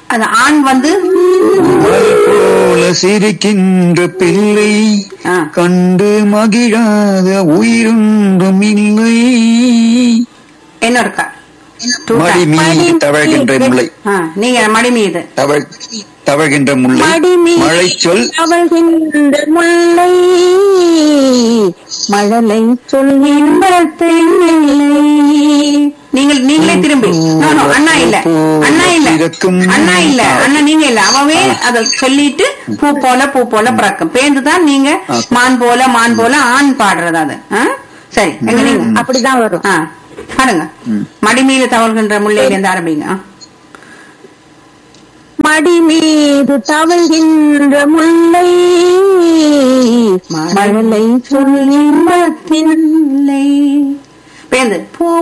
அந்த ஆண் வந்து மலை போல சிரிக்கின்ற பிள்ளை ஆ. கண்டு மகிழாத உயிரொன்றும் இல்லை என்ன இருக்கா மடி மீது தவழ்கின்ற முல்லை ஆ, நீங்க மடி மீது தவழ் தவழ்கின்ற முல்லை மழை சொல் அவள்கின்ற முல்லை மழலை சொல்லி நீங்கள் நீங்களே திரும்பி No, no, அண்ணா இல்ல அண்ணா இல்ல இருக்கும் அண்ணா இல்ல அண்ணா நீங்க இல்ல அவவே அத சொல்லிட்டு பூ போல பூ போல பிறக்கும் பேர்ந்துதான் நீங்க மான் போல மான் போல ஆண் பாடுறது அது ஆ? சரி எங்க நீங்க அப்படிதான் வரும் ஆ, பாடுங்க மடி மீது தவழ்கின்ற முல்லையில இருந்து ஆரம்பிங்க ஆ. மடி மீது தவழ்கின்ற முல்லை மழலை சொல்லி இல்லை பேந்து பூ